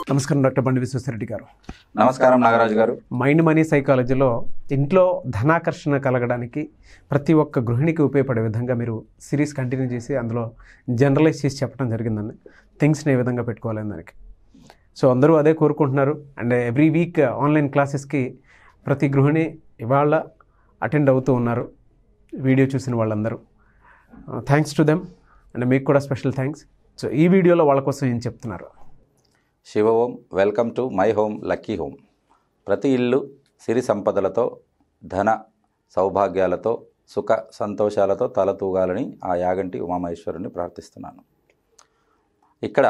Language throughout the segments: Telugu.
నమస్కారం డాక్టర్ బండి విశ్వేశ్వరరెడ్డి గారు నమస్కారం నాగరాజు గారు మైండ్ మనీ సైకాలజీలో ఇంట్లో ధనాకర్షణ కలగడానికి ప్రతి ఒక్క గృహిణికి ఉపయోగపడే విధంగా మీరు సిరీస్ కంటిన్యూ చేసి అందులో జనరలైజ్ చేసి చెప్పడం జరిగిందండి థింగ్స్ని ఏ విధంగా పెట్టుకోవాలని దానికి సో అందరూ అదే కోరుకుంటున్నారు అండ్ ఎవ్రీ వీక్ ఆన్లైన్ క్లాసెస్కి ప్రతి గృహిణి ఇవాళ అటెండ్ అవుతూ ఉన్నారు వీడియో చూసిన వాళ్ళందరూ థ్యాంక్స్ టు దెమ్ అండ్ మీకు కూడా స్పెషల్ థ్యాంక్స్ సో ఈ వీడియోలో వాళ్ళ కోసం ఏం చెప్తున్నారు Shiva Om welcome to my home lucky home ప్రతి ఇల్లు సిరి సంపదలతో ధన సౌభాగ్యాలతో సుఖ సంతోషాలతో తలతూగాలని ఆ యాగంటి ఉమామహేశ్వరుని ప్రార్థిస్తున్నాను ఇక్కడ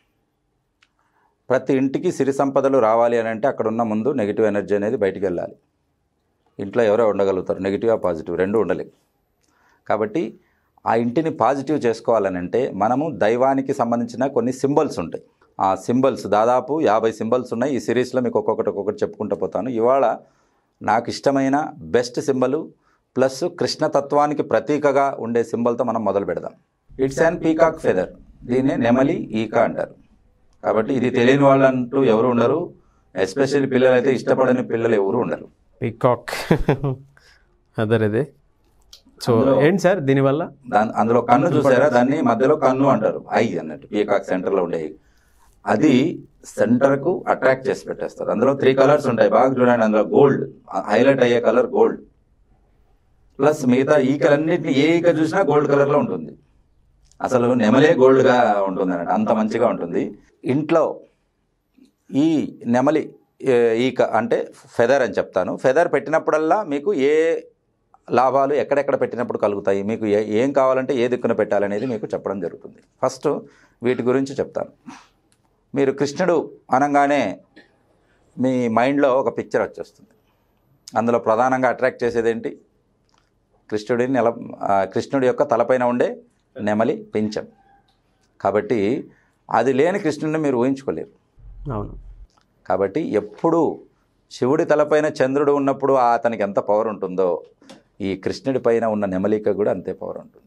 ప్రతి ఇంటికి సిరి సంపదలు రావాలి అని అంటే అక్కడ ఉన్న ముందు నెగిటివ్ ఎనర్జీ అనేది బయటికి వెళ్ళాలి ఇంట్లో ఎవరో ఉండగలుగుతారు నెగిటివ్ పాజిటివ్ రెండు ఉండలేవు కాబట్టి ఆ ఇంటిని పాజిటివ్ చేసుకోవాలని అంటే మనము దైవానికి సంబంధించిన కొన్ని సింబల్స్ ఉంటాయి ఆ సింబల్స్ దాదాపు యాభై సింబల్స్ ఉన్నాయి ఈ సిరీస్లో మీకు ఒక్కొక్కటి ఒక్కొక్కటి చెప్పుకుంటూ పోతాను ఇవాళ నాకు ఇష్టమైన బెస్ట్ సింబలు ప్లస్ కృష్ణతత్వానికి ప్రతీకగా ఉండే సింబల్తో మనం మొదలు పెడదాం ఇట్స్ అన్ పీకాక్ ఫెదర్ దీన్నే నెమలి ఈక అంటారు కాబట్టి ఇది తెలియని వాళ్ళు అంటూ ఎవరు ఉండరు ఎస్పెషల్లీ పిల్లలు అయితే ఇష్టపడని పిల్లలు ఎవరు ఉండరు పికాక్ అదరేదే సో అందులో- ఏంటి సార్ దీనివల్ల దాని అందులో కన్ను చూసారా దాన్ని మధ్యలో కన్ను అంటారు ఐ అన్నట్టు పీకాక్ సెంటర్ లో ఉండే అది సెంటర్ కు అట్రాక్ట్ చేసి పెట్టేస్తారు అందులో త్రీ కలర్స్ ఉంటాయి బాగా చూడండి అందులో గోల్డ్ హైలైట్ అయ్యే కలర్ గోల్డ్ ప్లస్ మిగతా ఈకలన్నింటినీ ఏ ఈక చూసినా గోల్డ్ కలర్ లో ఉంటుంది అసలు నెమలే గోల్డ్ గా ఉంటుంది అన్నట్టు అంత మంచిగా ఉంటుంది ఇంట్లో ఈ నెమలి ఏ, ఈక అంటే ఫెదర్ అని చెప్తాను ఫెదర్ పెట్టినప్పుడల్లా మీకు ఏ లాభాలు ఎక్కడెక్కడ పెట్టినప్పుడు కలుగుతాయి మీకు ఏ ఏం కావాలంటే ఏ దిక్కున పెట్టాలనేది మీకు చెప్పడం జరుగుతుంది ఫస్ట్ వీటి గురించి చెప్తాను మీరు కృష్ణుడు అనగానే మీ మైండ్లో ఒక పిక్చర్ వచ్చేస్తుంది అందులో ప్రధానంగా అట్రాక్ట్ చేసేది ఏంటి కృష్ణుడిని నెల ఆ, కృష్ణుడి యొక్క తలపైన ఉండే నెమలి పింఛం కాబట్టి అది లేని కృష్ణుడిని మీరు ఊహించుకోలేరు అవును కాబట్టి ఎప్పుడు శివుడి తలపైన చంద్రుడు ఉన్నప్పుడు ఆ అతనికి ఎంత పవర్ ఉంటుందో ఈ కృష్ణుడి పైన ఉన్న నెమలిక కూడా అంతే పవర్ ఉంటుంది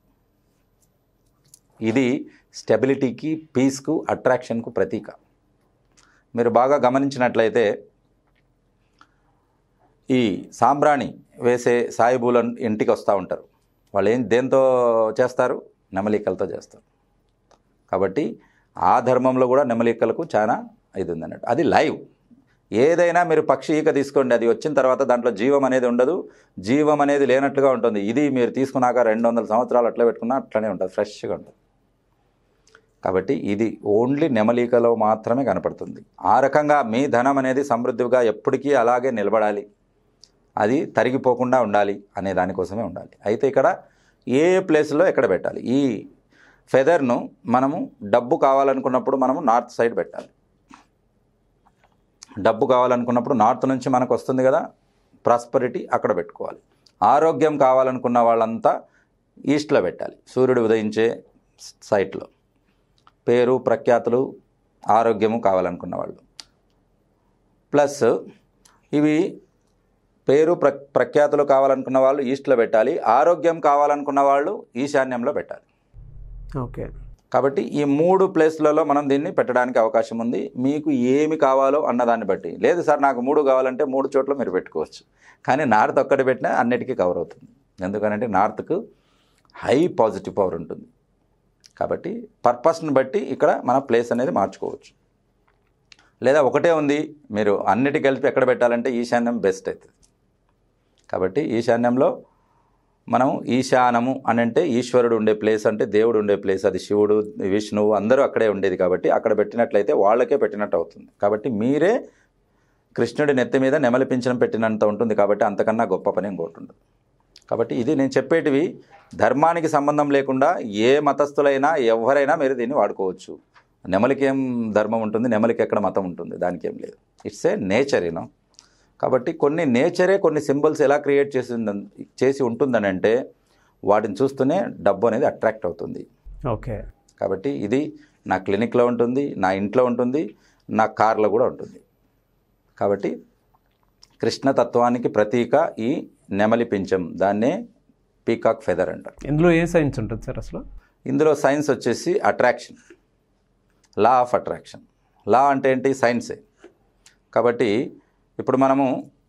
ఇది స్టెబిలిటీకి పీస్కు అట్రాక్షన్కు ప్రతీక మీరు బాగా గమనించినట్లయితే ఈ సాంబ్రాణి వేసే సాయిబుల ఇంటికి వస్తూ ఉంటారు వాళ్ళు ఏం దేంతో చేస్తారు నెమలికలతో చేస్తారు కాబట్టి ఆ ధర్మంలో కూడా నెమలికలకు చాలా ఇది ఉంది అన్నట్టు అది లైవ్ ఏదైనా మీరు పక్షి ఈక తీసుకోండి అది వచ్చిన తర్వాత దాంట్లో జీవం అనేది ఉండదు జీవం అనేది లేనట్లుగా ఉంటుంది ఇది మీరు తీసుకున్నాక రెండు వందల సంవత్సరాలు అట్లా పెట్టుకున్నా అట్లనే ఉంటుంది ఫ్రెష్గా ఉంటుంది కాబట్టి ఇది ఓన్లీ నెమలికలో మాత్రమే కనపడుతుంది ఆ రకంగా మీ ధనం అనేది సమృద్ధిగా ఎప్పటికీ అలాగే నిలబడాలి అది తరిగిపోకుండా ఉండాలి అనే దానికోసమే ఉండాలి అయితే ఇక్కడ ఏ ప్లేస్లో ఎక్కడ పెట్టాలి ఈ ఫెదర్ను మనము డబ్బు కావాలనుకున్నప్పుడు మనము నార్త్ సైడ్ పెట్టాలి డబ్బు కావాలనుకున్నప్పుడు నార్త్ నుంచి మనకు వస్తుంది కదా ప్రాస్పరిటీ అక్కడ పెట్టుకోవాలి ఆరోగ్యం కావాలనుకున్న వాళ్ళంతా ఈస్ట్లో పెట్టాలి సూర్యుడు ఉదయించే సైట్లో పేరు ప్రఖ్యాతులు ఆరోగ్యము కావాలనుకున్న వాళ్ళు ప్లస్ ఇవి పేరు ప్ర ప్రఖ్యాతులు కావాలనుకున్న వాళ్ళు ఈస్ట్లో పెట్టాలి ఆరోగ్యం కావాలనుకున్న వాళ్ళు ఈశాన్యంలో పెట్టాలి ఓకే కాబట్టి ఈ మూడు ప్లేస్లలో మనం దీన్ని పెట్టడానికి అవకాశం ఉంది మీకు ఏమి కావాలో అన్నదాన్ని బట్టి లేదు సార్ నాకు మూడు కావాలంటే మూడు చోట్ల మీరు పెట్టుకోవచ్చు కానీ నార్త్ ఒక్కటి పెట్టినా అన్నిటికీ కవర్ అవుతుంది ఎందుకనంటే నార్త్కు హై పాజిటివ్ పవర్ ఉంటుంది కాబట్టి పర్పస్ని బట్టి ఇక్కడ మన ప్లేస్ అనేది మార్చుకోవచ్చు లేదా ఒకటే ఉంది మీరు అన్నిటి కలిపి ఎక్కడ పెట్టాలంటే ఈశాన్యం బెస్ట్ అవుతుంది కాబట్టి ఈశాన్యంలో మనం ఈశానము అని అంటే ఈశ్వరుడు ఉండే ప్లేస్ అంటే దేవుడు ఉండే ప్లేస్ అది శివుడు విష్ణువు అందరూ అక్కడే ఉండేది కాబట్టి అక్కడ పెట్టినట్లయితే వాళ్ళకే పెట్టినట్టు అవుతుంది కాబట్టి మీరే కృష్ణుడి నెత్తి మీద నెమలి పింఛనం పెట్టినంత ఉంటుంది కాబట్టి అంతకన్నా గొప్ప పని ఇంకోటి ఉండదు కాబట్టి ఇది నేను చెప్పేటివి ధర్మానికి సంబంధం లేకుండా ఏ మతస్థులైనా ఎవరైనా మీరు దీన్ని వాడుకోవచ్చు నెమలికి ఏం ధర్మం ఉంటుంది నెమలికి ఎక్కడ మతం ఉంటుంది దానికి ఏం లేదు ఇట్స్ ఏ నేచర్ యూనో కాబట్టి కొన్ని నేచరే కొన్ని సింబల్స్ ఎలా క్రియేట్ చేసి చేసి ఉంటుందని అంటే వాటిని చూస్తూనే డబ్బు అనేది అట్రాక్ట్ అవుతుంది ఓకే కాబట్టి ఇది నా క్లినిక్లో ఉంటుంది నా ఇంట్లో ఉంటుంది నా కార్లో కూడా ఉంటుంది కాబట్టి కృష్ణతత్వానికి ప్రతీక ఈ నెమలి పింఛం దాన్నే పీకాక్ ఫెదర్ అంటారు ఇందులో ఏ సైన్స్ ఉంటుంది సార్ అసలు ఇందులో సైన్స్ వచ్చేసి attraction law of attraction law అంటే ఏంటి సైన్సే కాబట్టి ఇప్పుడు మనము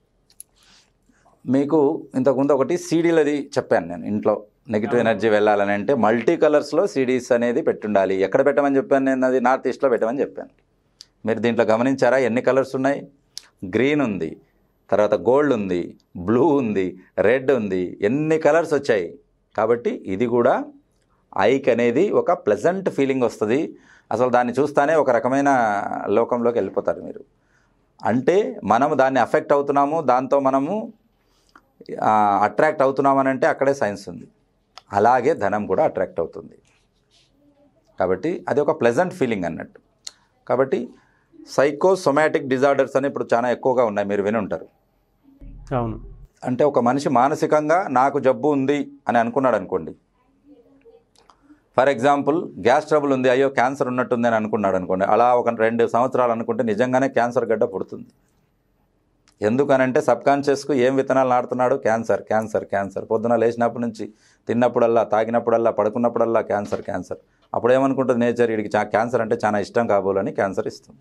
మీకు ఇంతకుముందు ఒకటి సీడీలది చెప్పాను నేను ఇంట్లో నెగిటివ్ ఎనర్జీ వెళ్ళాలని అంటే మల్టీ కలర్స్లో సీడీస్ అనేది పెట్టుండాలి ఎక్కడ పెట్టమని చెప్పాను నేను అది నార్త్ ఈస్ట్లో పెట్టమని చెప్పాను మీరు దీంట్లో గమనించారా ఎన్ని కలర్స్ ఉన్నాయి గ్రీన్ ఉంది తర్వాత గోల్డ్ ఉంది బ్లూ ఉంది రెడ్ ఉంది ఎన్ని కలర్స్ వచ్చాయి కాబట్టి ఇది కూడా ఐక్ అనేది ఒక ప్లెజెంట్ ఫీలింగ్ వస్తుంది అసలు దాన్ని చూస్తానే ఒక రకమైన లోకంలోకి వెళ్ళిపోతారు మీరు అంటే మనము దాన్ని అఫెక్ట్ అవుతున్నాము దాంతో మనము అట్రాక్ట్ అవుతున్నామని అంటే అక్కడే సైన్స్ ఉంది అలాగే ధనం కూడా అట్రాక్ట్ అవుతుంది కాబట్టి అది ఒక ప్లెజెంట్ ఫీలింగ్ అన్నట్టు కాబట్టి సైకోసొమాటిక్ డిజార్డర్స్ అని ఇప్పుడు చాలా ఎక్కువగా ఉన్నాయి మీరు విని ఉంటారు అవును అంటే ఒక మనిషి మానసికంగా నాకు జబ్బు ఉంది అని అనుకున్నాడు అనుకోండి ఫర్ ఎగ్జాంపుల్ గ్యాస్ ట్రబుల్ ఉంది అయ్యో క్యాన్సర్ ఉన్నట్టుంది అని అనుకున్నాడు అనుకోండి అలా ఒక రెండు సంవత్సరాలు అనుకుంటే నిజంగానే క్యాన్సర్ గడ్డ పుడుతుంది ఎందుకనంటే సబ్కాన్షియస్కు ఏం విత్తనాలు నాడుతున్నాడు క్యాన్సర్ క్యాన్సర్ క్యాన్సర్ పొద్దున లేచినప్పటి నుంచి తిన్నప్పుడల్లా తాగినప్పుడల్లా పడుకున్నప్పుడల్లా క్యాన్సర్ క్యాన్సర్ అప్పుడు ఏమనుకుంటుంది నేచర్ వీడికి చా క్యాన్సర్ అంటే చాలా ఇష్టం కాబోలని క్యాన్సర్ ఇస్తుంది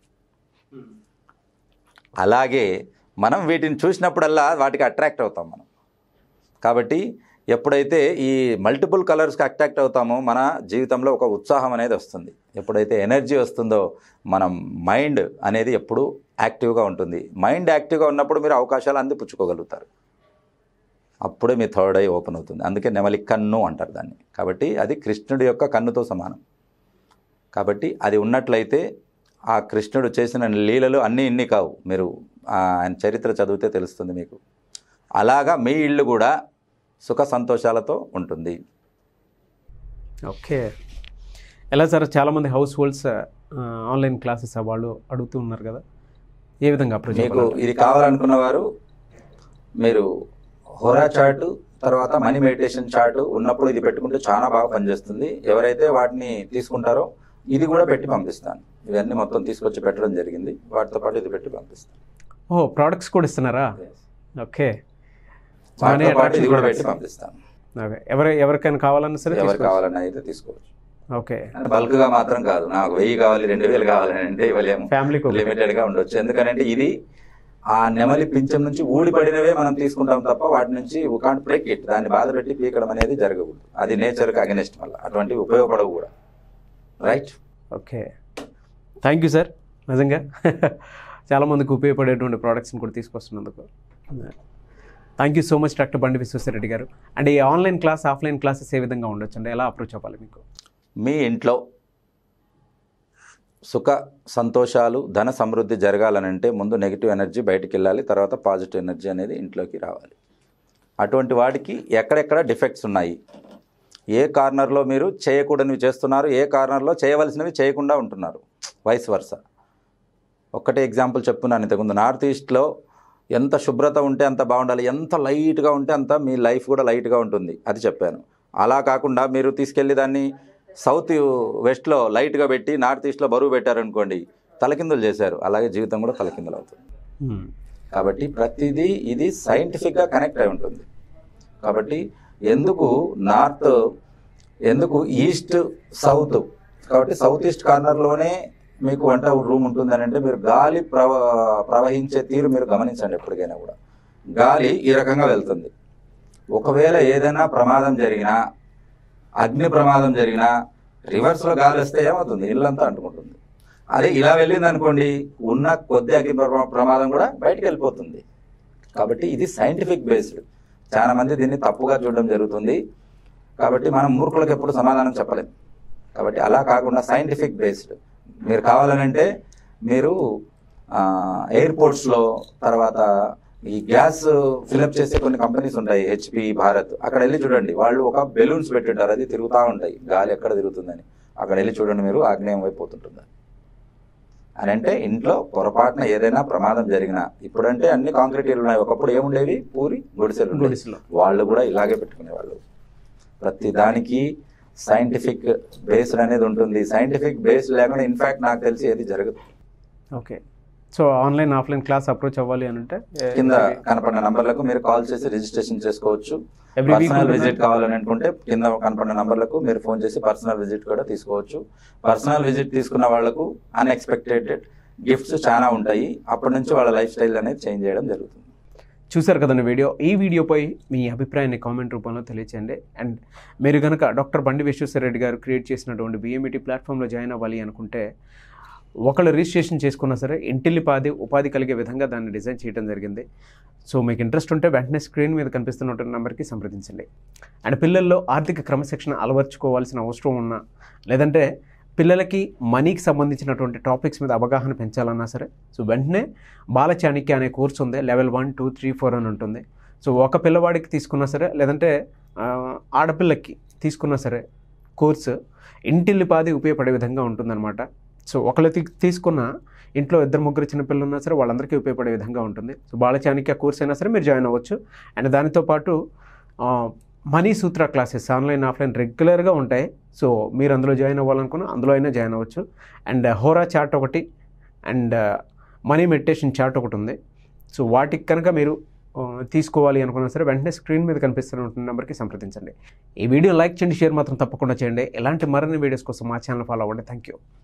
అలాగే మనం వీటిని చూసినప్పుడల్లా వాటికి అట్రాక్ట్ అవుతాం మనం కాబట్టి ఎప్పుడైతే ఈ మల్టిపుల్ కలర్స్కి అట్రాక్ట్ అవుతామో మన జీవితంలో ఒక ఉత్సాహం అనేది వస్తుంది ఎప్పుడైతే ఎనర్జీ వస్తుందో మనం మైండ్ అనేది ఎప్పుడూ యాక్టివ్గా ఉంటుంది మైండ్ యాక్టివ్గా ఉన్నప్పుడు మీరు అవకాశాలు అందిపుచ్చుకోగలుగుతారు అప్పుడే మీ థర్డ్ ఐ ఓపెన్ అవుతుంది అందుకే నెమలి కన్ను అంటారు దాన్ని కాబట్టి అది కృష్ణుడి యొక్క కన్నుతో సమానం కాబట్టి అది ఉన్నట్లయితే ఆ కృష్ణుడు చేసిన లీలలు అన్నీ ఇన్ని కావు మీరు ఆ ఆయన చరిత్ర చదివితే తెలుస్తుంది మీకు అలాగా మీ ఇల్లు కూడా సుఖ సంతోషాలతో ఉంటుంది ఓకే ఎలా సార్ చాలామంది హౌస్ హోల్డ్స్ ఆన్లైన్ క్లాసెస్ వాళ్ళు అడుగుతూ ఉన్నారు కదా ఏ విధంగా అప్రోచ్ మీకు ఇది కావాలనుకున్న వారు మీరు హోరా చార్ట్ తర్వాత మనీ మెడిటేషన్ చార్ట్ ఉన్నప్పుడు ఇది పెట్టుకుంటే చాలా బాగా పనిచేస్తుంది ఎవరైతే వాటిని తీసుకుంటారో ఇది కూడా పెట్టి పంపిస్తాను ఇవన్నీ మొత్తం తీసుకొచ్చి పెట్టడం జరిగింది వాటితో పాటు ఇది పెట్టి పంపిస్తాను ఓ ప్రోడక్ట్స్ కూడా ఇస్తున్నారా ఓకే వాటితో పాటు ఇది కూడా products. పెట్టి పంపిస్తాను ఓకే ఎవరి ఎవరికైనా కావాలన్నా సరే ఎవరు తీసుకోవచ్చు. కావాలన్నా అయితే తీసుకోవచ్చు ఓకే అంటే బల్క్ గా మాత్రం కాదు నాకు వెయ్యి కావాలి రెండు వేలు కావాలని అంటే ఇవ్వలేము ఫ్యామిలీకి ఒక- లిమిటెడ్ గా ఉండొచ్చు ఎందుకంటే ఇది ఆ నెమలి పింఛం నుంచి ఊడిపడినవే మనం తీసుకుంటాం తప్ప వాటి నుంచి కాంట్ బ్రేక్ ఇట్ దాన్ని బాధ పెట్టి పీకడం అనేది జరగకూడదు అది నేచర్కి అగెనిస్ట్ వల్ల అటువంటివి ఉపయోగపడవు కూడా right okay thank you sir నిజంగా చాలామందికి ఉపయోగపడేటువంటి ప్రోడక్ట్స్ని కూడా తీసుకొస్తున్నందుకు thank you so much doctor Bandi Vishweshwar Reddy గారు అండ్ ఈ ఆన్లైన్ క్లాస్ ఆఫ్లైన్ క్లాసెస్ ఏ విధంగా ఉండొచ్చు అండి ఎలా అప్రోచ్ అవ్వాలి మీకు మీ ఇంట్లో సుఖ సంతోషాలు ధన సమృద్ధి జరగాలనంటే ముందు నెగిటివ్ ఎనర్జీ బయటికి వెళ్ళాలి తర్వాత పాజిటివ్ ఎనర్జీ అనేది ఇంట్లోకి రావాలి అటువంటి వాడికి ఎక్కడెక్కడ డిఫెక్ట్స్ ఉన్నాయి ఏ కార్నర్లో మీరు చేయకూడనివి చేస్తున్నారు ఏ కార్నర్లో చేయవలసినవి చేయకుండా ఉంటున్నారు వైస్ వర్స ఒక్కటే ఎగ్జాంపుల్ చెప్తున్నాను ఇంతకుముందు నార్త్ ఈస్ట్లో ఎంత శుభ్రత ఉంటే అంత బాగుండాలి ఎంత లైట్గా ఉంటే అంత మీ లైఫ్ కూడా లైట్గా ఉంటుంది అది చెప్పాను అలా కాకుండా మీరు తీసుకెళ్ళి దాన్ని సౌత్ వెస్ట్లో లైట్గా పెట్టి నార్త్ ఈస్ట్లో బరువు పెట్టారనుకోండి తలకిందులు చేశారు అలాగే జీవితం కూడా తలకిందులు అవుతుంది Hmm. కాబట్టి ప్రతిదీ ఇది సైంటిఫిక్గా కనెక్ట్ అయి ఉంటుంది కాబట్టి ఎందుకు నార్త్ ఎందుకు ఈస్ట్ సౌత్ కాబట్టి సౌత్ ఈస్ట్ కార్నర్లోనే మీకు వంట రూమ్ ఉంటుంది అని అంటే మీరు గాలి ప్రవ ప్రవహించే తీరు మీరు గమనించండి ఎప్పటికైనా కూడా గాలి ఈ రకంగా వెళ్తుంది ఒకవేళ ఏదైనా ప్రమాదం జరిగినా అగ్ని ప్రమాదం జరిగినా రివర్స్లో గాలి వస్తే ఏమవుతుంది ఇల్లంతా అంటుకుంటుంది అదే ఇలా వెళ్ళింది అనుకోండి ఉన్న కొద్ది అగ్ని ప్రమా- ప్రమాదం కూడా బయటికి వెళ్ళిపోతుంది కాబట్టి ఇది సైంటిఫిక్ బేస్డ్ చాలా మంది దీన్ని తప్పుగా చూడడం జరుగుతుంది కాబట్టి మనం మూర్ఖులకు ఎప్పుడు సమాధానం చెప్పలేం కాబట్టి అలా కాకుండా సైంటిఫిక్ బేస్డ్ మీరు కావాలనంటే మీరు ఆ, ఎయిర్పోర్ట్స్లో తర్వాత ఈ గ్యాస్ ఫిలప్ చేసే కొన్ని కంపెనీస్ ఉంటాయి హెచ్పి భారత్ అక్కడ వెళ్ళి చూడండి వాళ్ళు ఒక బెలూన్స్ పెట్టింటారు అది తిరుగుతూ ఉంటాయి గాలి ఎక్కడ తిరుగుతుందని అక్కడ వెళ్ళి చూడండి మీరు ఆగ్నేయం వైపు పోతుంటుంది అని అంటే ఇంట్లో పొరపాటున ఏదైనా ప్రమాదం జరిగినా ఇప్పుడంటే అన్ని కాంక్రీట్ ఇల్లు ఉన్నాయి ఒకప్పుడు ఏముండేవి పూరి గుడిసెలు ఉండేవి. గుడిసెలు. వాళ్ళు కూడా ఇలాగే పెట్టుకునేవాళ్ళు ప్రతి దానికి సైంటిఫిక్ బేస్డ్ అనేది ఉంటుంది సైంటిఫిక్ బేస్ లేకుండా ఇన్ఫాక్ట్ నాకు తెలిసి ఏది జరగదు okay so online offline class approach అవ్వాలి అని అంటే కింద కనపడిన నంబర్లకు మీరు కాల్ చేసి రిజిస్ట్రేషన్ చేసుకోవచ్చు ఎవ్రీ వీక్ పర్సనల్ విజిట్ కావాలని అనుకుంటే కింద కనపడిన నంబర్లకు మీరు ఫోన్ చేసి పర్సనల్ విజిట్ కూడా తీసుకోవచ్చు పర్సనల్ విజిట్ తీసుకున్న వాళ్ళకు అన్ఎక్స్పెక్టెడ్ గిఫ్ట్స్ చాలా ఉంటాయి అప్పటి నుంచి వాళ్ళ లైఫ్ స్టైల్ అనేది చేంజ్ చేయడం జరుగుతుంది చూశారు కదండి వీడియో ఈ వీడియోపై మీ అభిప్రాయాన్ని కామెంట్ రూపంలో తెలియచేయండి అండ్ మీరు కనుక డాక్టర్ బండి విశ్వేశ్వర రెడ్డి గారు క్రియేట్ చేసినటువంటి బిఎంఈటీ ప్లాట్ఫామ్లో జాయిన్ అవ్వాలి అనుకుంటే ఒకళ్ళు రిజిస్ట్రేషన్ చేసుకున్నా సరే ఇంటిల్లిపాది ఉపాధి కలిగే విధంగా దాన్ని డిజైన్ చేయడం జరిగింది సో మీకు ఇంట్రెస్ట్ ఉంటే వెంటనే స్క్రీన్ మీద కనిపిస్తున్న నెంబర్కి సంప్రదించండి అండ్ పిల్లల్లో ఆర్థిక క్రమశిక్షణ అలవర్చుకోవాల్సిన అవసరం ఉన్నా లేదంటే పిల్లలకి మనీకి సంబంధించినటువంటి టాపిక్స్ మీద అవగాహన పెంచాలన్నా సరే సో వెంటనే బాలచాణిక్య అనే కోర్స్ ఉంది level one two three four అని ఉంటుంది సో ఒక పిల్లవాడికి తీసుకున్నా సరే లేదంటే ఆ, ఆడపిల్లకి తీసుకున్నా సరే కోర్సు ఇంటిల్లిపాది ఉపయోగపడే విధంగా ఉంటుందన్నమాట సో ఒకళ్ళు తీ- తీసుకున్న ఇంట్లో ఇద్దరు ముగ్గురు చిన్న పిల్లలు ఉన్నా సరే వాళ్ళందరికీ ఉపయోగపడే విధంగా ఉంటుంది సో బాలచాణిక్య కోర్స్ అయినా సరే మీరు జాయిన్ అవ్వచ్చు అండ్ దానితో పాటు ఆ, money Sutra classes online offline రెగ్యులర్గా ఉంటాయి సో మీరు అందులో జాయిన్ అవ్వాలనుకున్నా అందులో అయినా జాయిన్ అవ్వచ్చు అండ్ హోరా చార్ట్ ఒకటి అండ్ మనీ మెడిటేషన్ చార్ట్ ఒకటి ఉంది సో వాటికి కనుక మీరు ఆ, తీసుకోవాలి అనుకున్నా సరే వెంటనే స్క్రీన్ మీద కనిపిస్తున్న నెంబర్కి సంప్రదించండి ఈ వీడియో లైక్ చేయండి షేర్ మాత్రం తప్పకుండా చేయండి ఇలాంటి మరిన్ని వీడియోస్ కోసం మా ఛానల్ ఫాలో అవ్వండి థ్యాంక్ యూ